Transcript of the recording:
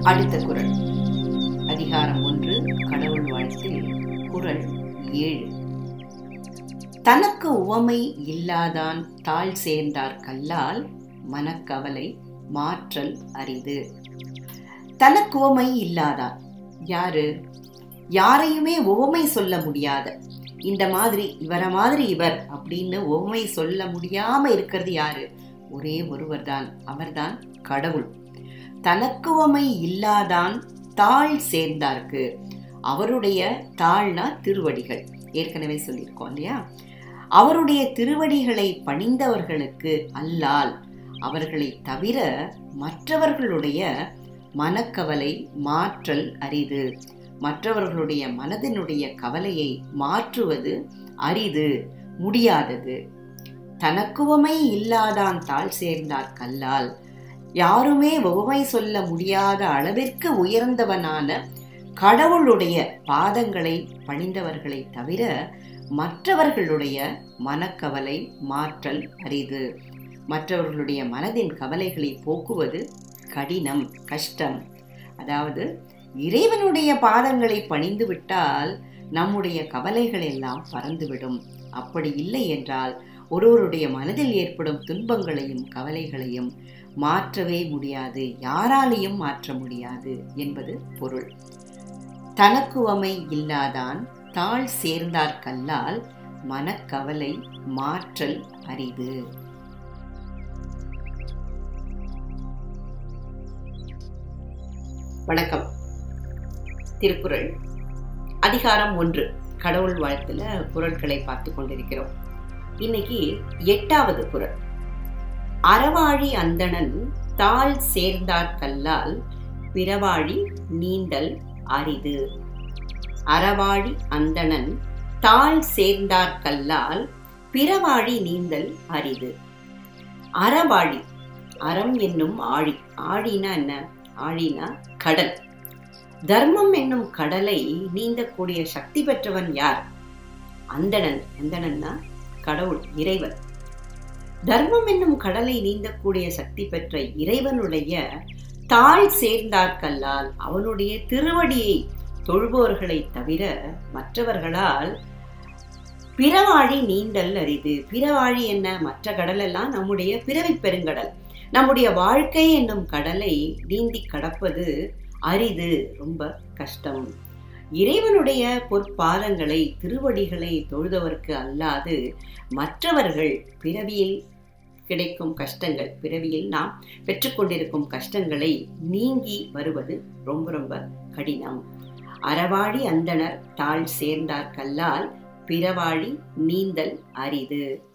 அடுத்த குரல் அதிகாரம் ஒன்று கடவுள் வாழ்த்தில் குரல் ஏழு தனக்கு உவமை இல்லாதான் தாழ் சேர்ந்தார் கல்லால் மனக்கவலை மாற்றல் அரிது தனக்கு உவமை இல்லாதான் யாரு யாரையுமே உவமை சொல்ல முடியாத இந்த மாதிரி இவர மாதிரி இவர் அப்படின்னு உவமை சொல்ல முடியாம இருக்கிறது யாரு ஒரே ஒருவர் தான் அவர்தான் கடவுள் தனக்குவமை இல்லாதான் தாழ் சேர்ந்தார்க்கு அவருடைய தாழ்னா திருவடிகள் ஏற்கனவே சொல்லியிருக்கோம் இல்லையா அவருடைய திருவடிகளை பணிந்தவர்களுக்கு அல்லால் அவர்களை தவிர மற்றவர்களுடைய மனக்கவலை மாற்றல் அரிது மற்றவர்களுடைய மனதினுடைய கவலையை மாற்றுவது அரிது முடியாதது தனக்குவமை இல்லாதான் தாழ் சேர்ந்தார் கல்லால் யாருமே உவமை சொல்ல முடியாத அளவிற்கு உயர்ந்தவனான கடவுளுடைய பாதங்களை பணிந்தவர்களை தவிர மற்றவர்களுடைய மனக்கவலை மாற்றல் அரிது மற்றவர்களுடைய மனதின் கவலைகளை போக்குவது கடினம் கஷ்டம் அதாவது இறைவனுடைய பாதங்களை பணிந்து விட்டால் நம்முடைய கவலைகள் எல்லாம் பறந்துவிடும் அப்படி இல்லை என்றால் ஒருவருடைய மனதில் ஏற்படும் துன்பங்களையும் கவலைகளையும் மாற்றவே முடியாது யாராலையும் மாற்ற முடியாது என்பது பொருள் தனக்குவமை இல்லாதான் தாழ் சேர்ந்தார் கல்லால் மனக்கவலை மாற்றல் அரிது வணக்கம் திருக்குறள் அதிகாரம் ஒன்று கடவுள் வாழ்த்துல குரல்களை பார்த்து கொண்டிருக்கிறோம் இன்னைக்கு எட்டாவது குரல் அறவாழி அந்தணன் தாழ் சேர்ந்தார் கல்லால் பிறவாழி நீண்டல் அரிது அறவாழி அந்தணன் தாழ் சேர்ந்தார் கல்லால் பிறவாழி நீந்தல் அரிது அறவாழி அறம் என்னும் ஆழி ஆழினா என்ன ஆழினா கடல் தர்மம் என்னும் கடலை நீந்தக்கூடிய சக்தி பெற்றவன் யார் அந்தணன் அந்தணன்னா கடவுள் இறைவன் தர்மம் என்னும் கடலை நீந்தக்கூடிய சக்தி பெற்ற இறைவனுடைய தாழ் சேர்ந்தார்கல்லால் அவனுடைய திருவடியை தொழுபவர்களை தவிர மற்றவர்களால் பிறவாழி நீண்டல் அரிது பிறவாழி என்ன மற்ற கடல் எல்லாம் நம்முடைய பிறவி பெருங்கடல் நம்முடைய வாழ்க்கை என்னும் கடலை நீந்தி கடப்பது அரிது ரொம்ப கஷ்டம் இறைவனுடைய பொற்பாதங்களை திருவடிகளை தொழுதவர்க்கு அல்லாது மற்றவர்கள் பிறவியில் கிடைக்கும் கஷ்டங்கள் பிறவியில் நாம் பெற்றுக்கொண்டிருக்கும் கஷ்டங்களை நீங்கி வருவது ரொம்ப ரொம்ப கடினம் அறவாழி அந்தனர் தாழ் சேர்ந்தார் கல்லால் பிறவாழி நீந்தல் அரிது